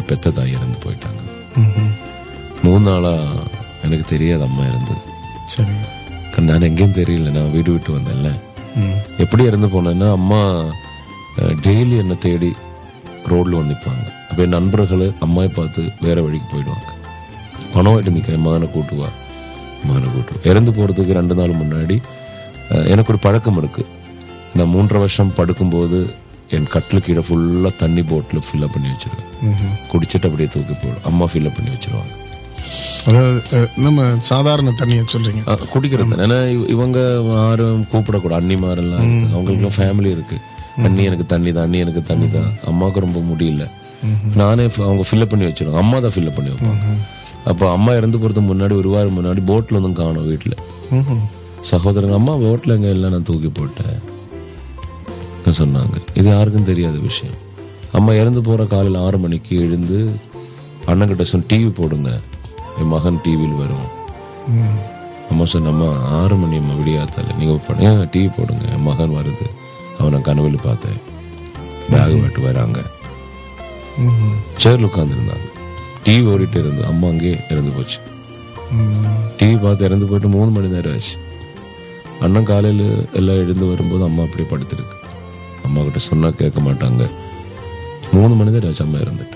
என் பெத்த தாய் இறந்து போயிட்டாங்க ம்ஹும். மூணு நாளா எனக்கு தெரியாது அம்மா இறந்தது சரி கண்ணு, நான் எங்கேயும் தெரியல நான் வீடு விட்டு வந்தேன்ல ம். எப்படி இறந்து போனேன்னா அம்மா டெய்லி என்னை தேடி ரோட்ல வந்து நிற்பாங்க அப்போ என் நண்பர்கள் அம்மாவை பார்த்து வேற வழிக்கு போயிடுவாங்க பணம் வாங்கிட்டு நிற்கிறேன் மகனை கூட்டுவா மகனை கூட்டுவா இறந்து போகிறதுக்கு ரெண்டு நாள் முன்னாடி அஹ், எனக்கு ஒரு பழக்கம் இருக்கு நான் மூன்றரை வருஷம் படுக்கும்போது என் கட்டில் கீழே ஃபுல்லாக தண்ணி போட்டில் ஃபில்லப் பண்ணி வச்சிருவேன் ம்ஹும். குடிச்சிட்டு அப்படியே தூக்கி போடும் அம்மா ஃபில்லப் பண்ணி வச்சிருவாங்க அதாவது அஹ், நம்ம சாதாரண தண்ணியை சொல்றீங்க அஹ், குடிக்கிறது ஏன்னா இவ- இவங்க யாரும் கூப்பிடக்கூடாது அண்ணிமாரெல்லாம் இருக்கு. அவங்களுக்குலாம் ஃபேமிலி இருக்கு அண்ணி எனக்கு தண்ணி தான் அண்ணி எனக்கு தண்ணி தான் அம்மாவுக்கு ரொம்ப முடியல நானே ஃப- அவங்க ஃபில்லப் பண்ணி வச்சிருவாங்க அம்மா தான் ஃபில்லப் பண்ணி வைப்பாங்க அப்போ அம்மா இறந்து போகிறதுக்கு முன்னாடி ஒரு வாரம் முன்னாடி போட்டில் ஒன்றும் காணும் வீட்டில் ம்ஹும். சகோதரங்க அம்மா போட்டில் எங்கே இல்லை நான் தூக்கி போட்டேன் ன்னு சொன்னாங்க இது யாருக்கும் தெரியாத விஷயம் அம்மா இறந்து போகிற காலையில் ஆறு மணிக்கு எழுந்து அண்ணன்கிட்ட சொன்ன டிவி போடுங்க என் மகன் டிவியில் வரும் ம். அம்மா சொன்ன அம்மா ஆறு மணி அம்மா விடியாத்தால நீங்கள் பண்ணுங்க டிவி போடுங்க என் மகன் வருது அவனை கனவில் பார்த்தேன் பேக் விட்டு வராங்க ம்ஹும். சேர்ல உட்காந்துருந்தாங்க டிவி ஓடிட்டு இருந்து அம்மா அங்கேயே இறந்து போச்சு ம். டிவி பார்த்து இறந்து போயிட்டு மூணு மணி நேரம் ஆச்சு அண்ணன் காலையில் எல்லாம் எழுந்து வரும்போது அம்மா அப்படியே படுத்திருக்கு அம்மா கிட்ட சொன்னா கேட்க மாட்டாங்க மூணு மணி நேரம் ஆச்சு அம்மா இறந்துட்டு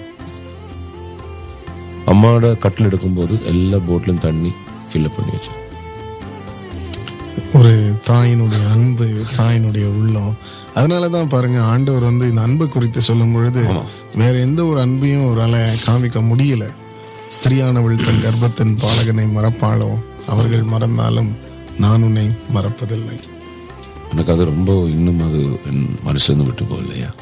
அம்மாவோட கட்டில் எடுக்கும்போது எல்லா போட்லையும் தண்ணி ஃபில்லப் பண்ணி வச்சு ஒரு தாயினுடைய அன்பு தாயினுடைய உள்ளம் அதனால தான் பாருங்க ஆண்டவர் வந்து இந்த அன்பு குறித்து சொல்லும் பொழுது வேற எந்த ஒரு அன்பையும் அவரால் காமிக்க முடியல ஸ்திரியானவள் தன் கர்ப்பத்தின் பாலகனை மறப்பாளோ அவர்கள் மறந்தாலும் நான் உன்னை மறப்பதில்லை எனக்கு அது ரொம்ப இன்னும் அது என் மனசுலேருந்து விட்டு போகலையா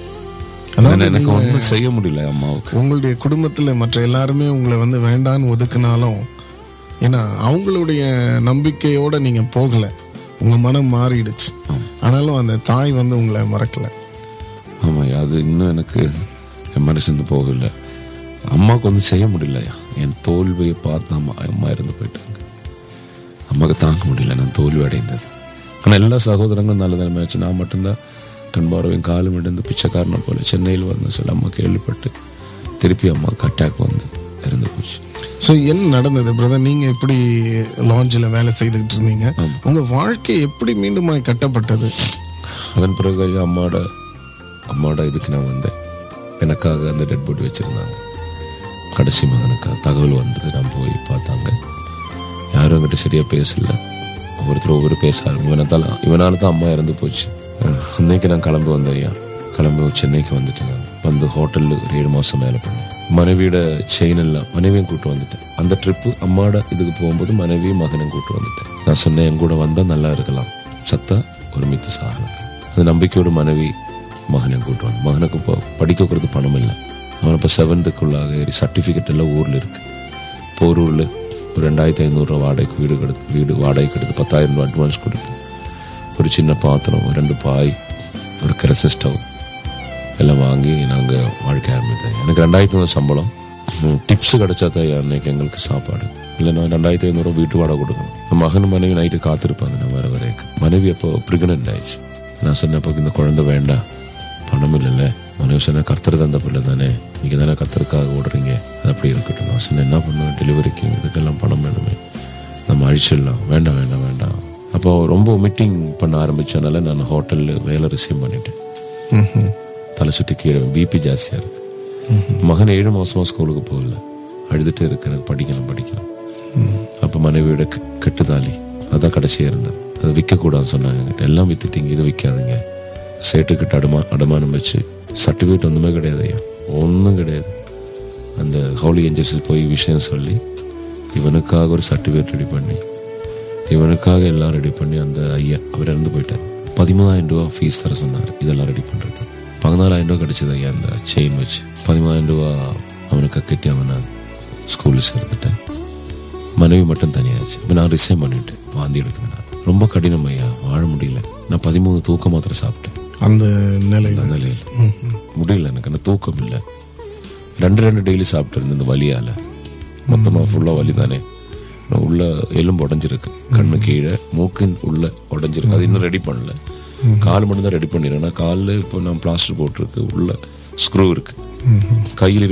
அதாவது எனக்கு ஒன்றும் செய்ய முடியல அம்மாவுக்கு உங்களுடைய குடும்பத்துல மற்ற எல்லாருமே உங்களை வந்து வேண்டான்னு ஒதுக்குனாலும் ஏன்னா அவங்களுடைய நம்பிக்கையோட நீங்க போகல உங்க மனம் மாறிடுச்சு ஆனாலும் அந்த தாய் வந்து உங்களை மறக்கல ஆமாய்யா அது இன்னும் எனக்கு என் மனசுலேருந்து போகல அம்மாவுக்கு வந்து செய்ய முடியலையா என் தோல்வியை பார்த்து அம்மா அம்மா இறந்து போயிட்டாங்க அம்மாவுக்கு தாங்க முடியல நான் தோல்வி அடைந்தது ஆனால் எல்லா சகோதரங்களும் நல்ல நிலைமையாச்சு நான் மட்டும்தான் கண் பார்வையும் காலும் இழந்து பிச்சைக்காரனை போல சென்னையில் வந்து சொல்லி அம்மா கேள்விப்பட்டு திருப்பி அம்மாவுக்கு அட்டாக் வந்து இறந்து போச்சு ஸோ என்ன நடந்தது பிரதர் நீங்க எப்படி லாட்ஜில் வேலை செய்துக்கிட்டு இருந்தீங்க உங்க வாழ்க்கை எப்படி மீண்டுமாய் கட்டப்பட்டது அதன் பிறகு ஐயா அம்மாவோட அம்மாவோட இதுக்கு நான் வந்தேன் எனக்காக அந்த டெட் பாடி வச்சுருந்தாங்க கடைசி மகனுக்காக தகவல் வந்தது நான் போய் பார்த்தாங்க யாரும் என்கிட்ட சரியாக பேசல ஒவ்வொருத்தர் ஒவ்வொரு பேச ஆரம்பி இவனால இவனால தான் அம்மா இறந்து போச்சு அஹ் அன்னைக்கு நான் கிளம்பி வந்தேன் ஐயா கிளம்பி சென்னைக்கு வந்துட்டேன் நான் வந்து ஹோட்டலில் ஒரு ஏழு மாதம் மேலே பண்ணேன் மனைவியோட செயின் எல்லாம் மனைவியும் கூட்டு வந்துட்டேன் அந்த ட்ரிப்பு அம்மாவோட இதுக்கு போகும்போது மனைவியும் மகனையும் கூட்டு வந்துட்டேன் நான் சொன்னேன் என் கூட வந்தால் நல்லா இருக்கலாம் சத்தா ஒருமித்து சாகலாம் அந்த நம்பிக்கையோட மனைவி மகனை கூட்டு வந்து மகனுக்கு இப்போ படிக்க கொடுத்து பணம் இல்லை அவன் இப்போ செவன்த்துக்குள்ளாக ஏறி சர்டிஃபிகேட் எல்லாம் ஊரில் இருக்கு போரூரில் ஒரு ரெண்டாயிரத்தி ஐநூறுரூவா வாடகைக்கு வீடு கொடுத்து வீடு வாடகைக்கு எடுத்து பத்தாயிரம் ரூபா அட்வான்ஸ் கொடுத்து ஒரு சின்ன பாத்திரம் ஒரு ரெண்டு பாய் ஒரு கெரச ஸ்டவ் எல்லாம் வாங்கி நாங்கள் வாழ்க்கை ஆரம்பித்தேன் எனக்கு ரெண்டாயிரத்தி ஐநூறு சம்பளம் டிப்ஸ் கிடைச்சா தான் அன்னைக்கு எங்களுக்கு சாப்பாடு இல்லைன்னா ரெண்டாயிரத்தி ஐநூறுரூவா வீட்டு வாடகை கொடுக்கணும் என் மகன் மனைவி நைட்டு காத்திருப்பாங்க நான் வர வரைக்கும் மனைவி அப்போ ப்ரிக்னென்ட் ஆயிடுச்சு நான் சொன்னேன் அப்போ இந்த குழந்தை வேண்டாம் பணம் இல்லைல்ல மனைவி சொன்ன கர்த்தர் தந்த பிள்ளை தானே நீங்கள் தானே கர்த்தருக்காக ஓடுறீங்க அது அப்படி இருக்கட்டும் நான் சொன்னேன் என்ன பண்ணுவேன் டெலிவரிக்கு இதுக்கெல்லாம் பணம் வேணுமே நம்ம அழிச்சிடலாம் வேண்டாம் வேண்டாம் வேண்டாம் அப்போ ரொம்ப மீட்டிங் பண்ண ஆரம்பிச்சனால நான் ஹோட்டலில் வேலை ரிசீவ் பண்ணிட்டேன் ம்ஹும். தலை சுற்றி கீழே பிபி ஜாஸ்தியாக இருக்கு மகன் ஏழு மாசமா ஸ்கூலுக்கு போகல அழுதுட்டு இருக்கு எனக்கு படிக்கணும் படிக்கணும் அப்போ மனைவியோட கெ- கெட்டுதாலி அதான் கடைசியாக இருந்தேன் அது விற்கக்கூடாதுன்னு சொன்னாங்க என்கிட்ட எல்லாம் வித்துட்டீங்க இது விற்காதீங்க சேட்டுக்கிட்ட அடமா அடமானம் வச்சு சர்டிஃபிகேட் ஒன்றுமே கிடையாது ஐயா ஒன்றும் கிடையாது அந்த ஹவுலி ஏஞ்சல்ஸ் போய் விஷயம் சொல்லி இவனுக்காக ஒரு சர்டிஃபிகேட் ரெடி பண்ணி இவனுக்காக எல்லாம் ரெடி பண்ணி அந்த ஐயா அவர் இறந்து போயிட்டார் பதிமூணாயிரம் ரூபா ஃபீஸ் தர சொன்னார் இதெல்லாம் ரெடி பண்ணுறது பதினாலாயிரம் ரூபா கிடைச்சது ஐயா அந்த செயின் வச்சு பதிமூணாயிரம் ரூபா அவனுக்கு கட்டி அவனை ஸ்கூலில் சேர்த்துட்டேன் மனைவி மட்டும் தனியாச்சு இப்போ நான் ரிசைன் பண்ணிட்டேன் வாந்தி எடுக்குது நான் ரொம்ப கடினம் ஐயா வாழ முடியல நான் பதிமூணு தூக்க மாத்திரை சாப்பிட்டேன் அந்த நிலையில் அந்த நிலையில் முடியல எனக்கு அந்த தூக்கம் இல்லை ரெண்டு ரெண்டு டெய்லி சாப்பிட்டு இருந்தேன் இந்த வலியால் மொத்தமாக ஃபுல்லாக வலி தானே நான் உள்ள எலும்பு உடஞ்சிருக்கு கண்ணு கீழே மூக்கின் உள்ள உடஞ்சிருக்கு அது இன்னும் ரெடி பண்ணல கால் மட்டும் தான் ரெடி பண்ணிடுறேன் காலில் இப்போ நான் பிளாஸ்டர் போட்டிருக்கு உள்ள ஸ்க்ரூ இருக்கு கையில்